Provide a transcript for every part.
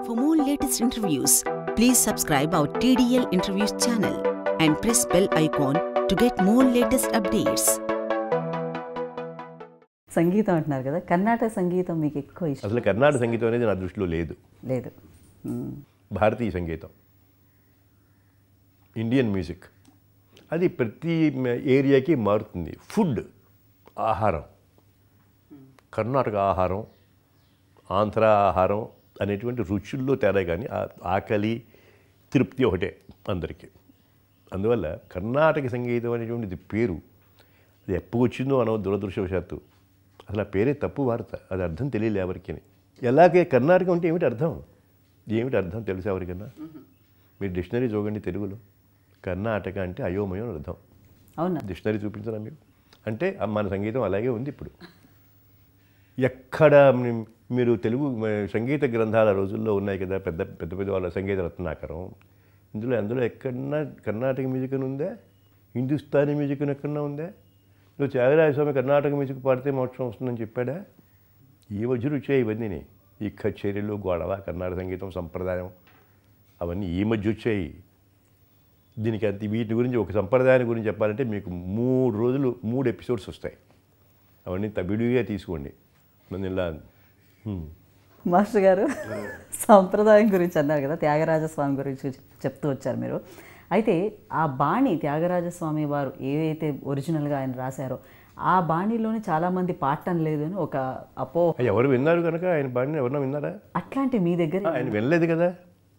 For more latest interviews, please subscribe our TDL Interviews channel and press bell icon to get more latest updates. సంగీతం అంటున్నారు కదా కర్ణాటక సంగీతం మీకు ఎక్కువ ఇష్టం అసలు కర్ణాటక సంగీతం అనేది నా దృష్టిలో లేదు లేదు మ్మ్. భారతీయ సంగీతం ఇండియన్ మ్యూజిక్ అది ప్రతి మ- ఏరియాకి మారుతుంది ఫుడ్ ఆహారం కర్ణాటక ఆహారం ఆంధ్ర ఆహారం అనేటువంటి రుచుల్లో తేడా కానీ ఆ- ఆకలి తృప్తి ఒకటే అందరికీ అందువల్ల కర్ణాటక సంగీతం అనేటువంటిది పేరు అది ఎప్పుడు వచ్చిందో అనో దురదృష్టవశాత్తు అసలు ఆ పేరే తప్పు వార్త అది అర్థం తెలియలే ఎవరికి ఎలాగే కర్ణాటక అంటే ఏమిటి అర్థం ఏమిటి అర్థం తెలుసా ఎవరికన్నా మీరు డిక్షనరీ చూడండి తెలుగులో కర్ణాటక అంటే అయోమయం అని అర్థం అవునా డిక్షనరీ చూపించరా మీరు అంటే ఆ మన సంగీతం అలాగే ఉంది ఇప్పుడు ఎక్కడ మీ- మీరు తెలుగు మ- సంగీత గ్రంథాల రోజుల్లో ఉన్నాయి కదా పెద్ద పెద్ద పెద్ద వాళ్ళ సంగీత రత్నాకరం ఇందులో అందులో ఎక్కడన్నా కర్ణాటక మ్యూజిక్ అని ఉందా హిందుస్థానీ మ్యూజిక్ అని ఎక్కడన్నా ఉందా నువ్వు త్యాగరాజ స్వామి కర్ణాటక మ్యూజిక్ పాడితే మోక్షం వస్తుందని చెప్పాడా ఈ మధ్య రుచే ఇవన్నీ ఈ కచేరీలు గొడవ కర్ణాటక సంగీతం సంప్రదాయం అవన్నీ ఈ మధ్య వచ్చాయి దీనికి అంత వీటి గురించి ఒక సంప్రదాయాన్ని గురించి చెప్పాలంటే మీకు మూడు రోజులు మూడు ఎపిసోడ్స్ వస్తాయి అవన్నీ త- విడిగా తీసుకోండి నన్ను ఇలా హ్మ్. మాస్టర్ గారు సాంప్రదాయం గురించి అన్నారు కదా త్యాగరాజ స్వామి గురించి చెప్- చెప్తూ వచ్చారు మీరు అయితే ఆ బాణి త్యాగరాజ స్వామి వారు ఏవైతే ఒరిజినల్గా ఆయన రాశారో ఆ బాణిలోనే చాలామంది పాడటం లేదు అని ఒక అపో ఎవరు విన్నారు కనుక ఆయన పాడిన ఎవరన్నా విన్నారా అట్లాంటి మీ దగ్గర ఆయన వినలేదు కదా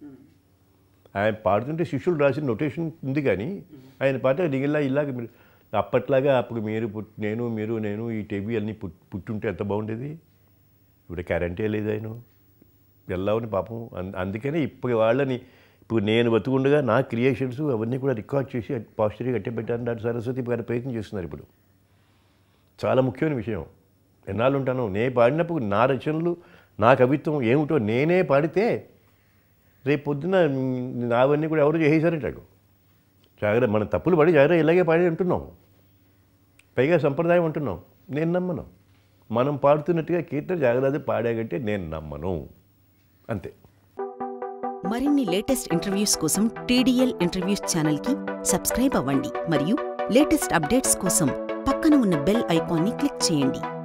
ఆయన పాడుతుంటే శిష్యులు రాసిన నొటేషన్ ఉంది కానీ ఆయన పాట దిగిలా ఇలాగ మీరు అప్పట్లాగా అప్పుడు మీరు పుట్ నేను మీరు నేను ఈ టీవీ అన్నీ పుట్ పుట్టుంటే ఎంత బాగుండేది ఇప్పుడు కరెంటే లేదు ఆయన వెళ్ళావని పాపం అన్- అందుకని ఇప్పుడు వాళ్ళని ఇప్పుడు నేను బతుకుండగా నా క్రియేషన్స్ అవన్నీ కూడా రికార్డ్ చేసి పాజిటివ్గా కట్టబెట్టాను దాని సరస్వతి గారి ప్రయత్నం చేస్తున్నారు ఇప్పుడు చాలా ముఖ్యమైన విషయం ఎన్నాళ్ళు ఉంటాను నేను పాడినప్పుడు నా రచనలు నా కవిత్వం ఏమిటో నేనే పాడితే రేపు పొద్దున మ్, నావన్నీ కూడా ఎవరు చేసేసారంటాడు జాగ్రత్త మన తప్పులు పడి జాగ్రత్త ఇలాగే పాడి అంటున్నాం పైగా సంప్రదాయం అంటున్నాం నేను నమ్మను మనం పాడుతున్నట్టుగా కీర్తన జాగ్రత్త పాడాగంటే నేను నమ్మను అంతే మరిన్ని లేటెస్ట్ ఇంటర్వ్యూస్ కోసం టీడీఎల్ ఇంటర్వ్యూస్ ఛానల్కి సబ్స్క్రైబ్ అవ్వండి మరియు లేటెస్ట్ అప్డేట్స్ కోసం పక్కన ఉన్న బెల్ ఐకాన్ని క్లిక్ చేయండి